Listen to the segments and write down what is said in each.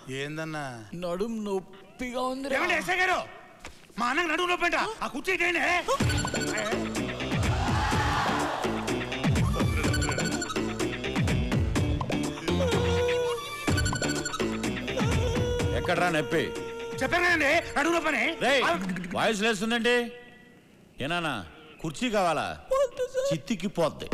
ఏందన్నా నడుం నొప్పిగా ఉంది ఏమండి ఎస్ఐ గారు మా అన్నకు నడువు నొప్పంట ఆ కుర్చీ ఇటేనే ఎక్కడ్రా నొప్పి చెప్పాను కదండి నడువు నొప్పని రేయ్ వాయిస్ లేస్తుందండి ఏనానా కుర్చీ కావాలా చిత్తికి పోద్ది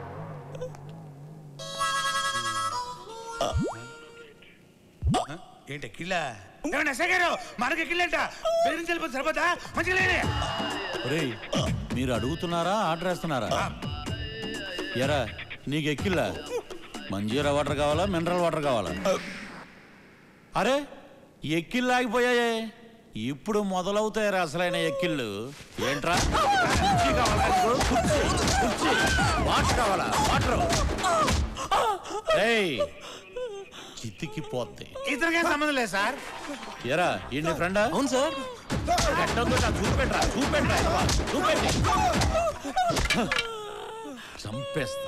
ఏంటి కిళ్ళ ఏమండి ఎస్ఐ గారు మనకి కిళ్ళంట బెదిరించి వెళ్ళిపోతే సరిపోతా మంచిగా లేని రేయ్ మీరు అడుగుతున్నారా ఆర్డర్ వేస్తున్నారా ఎరా నీకు ఎక్కిల్లా మంజీరా వాటర్ కావాలా మినరల్ వాటర్ కావాలా అరే ఎక్కిళ్ళు ఆగిపోయాయే ఇప్పుడు మొదలవుతాయి అసలైన ఎక్కిళ్ళు ఏంట్రా కుర్చీ కావాలా నీకు? కుర్చీ, కుర్చీ. వాటర్ కావాలా వాటర్ ఏయ్ చిత్తికి పోద్ది ఇతనికేం సంబంధం లేదు సార్ ఎరా ఈ నీ ఫ్రెండా అవును సార్ ఎట్టొద్దు నా చూపెట్రా చూపెట్రా ఇవ్వ, చూపెట్టి చంపేస్తా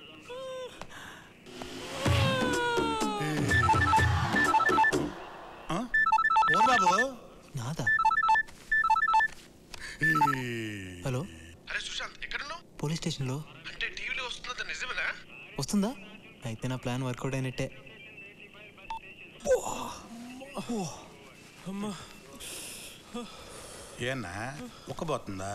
ఓ బాబు నాదా హలో అరే సుశాంత్ ఎక్కడున్నావు పోలీస్ స్టేషన్లో అంటే టీవీలో వస్తున్నది నిజమేనా వస్తుందా అయితే నా ప్లాన్ వర్కౌట్ అయినట్టే ఏనా ఉక్కబోతుందా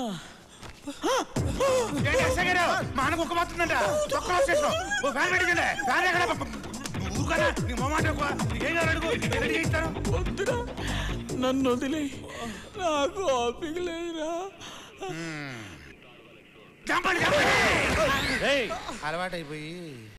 ఏంటి ఎస్ఐ గారు మా అన్నకు ఉక్కబోతుందంట ఒక్క స్టేషన్ ఓ ఫ్యాన్ పెట్టించండి ఫ్యాన్ ఎక్కడ ఊరుకన్నా నీ మొమ్మాట ఎక్కువ నీకేం కావాలి అడుగు నేను రెడీ చేయిస్తాను నన్ను వదిలే నాకు ఓపిక లేదురా చంపండి చంపండి ఏయ్ అలవాటైపోయి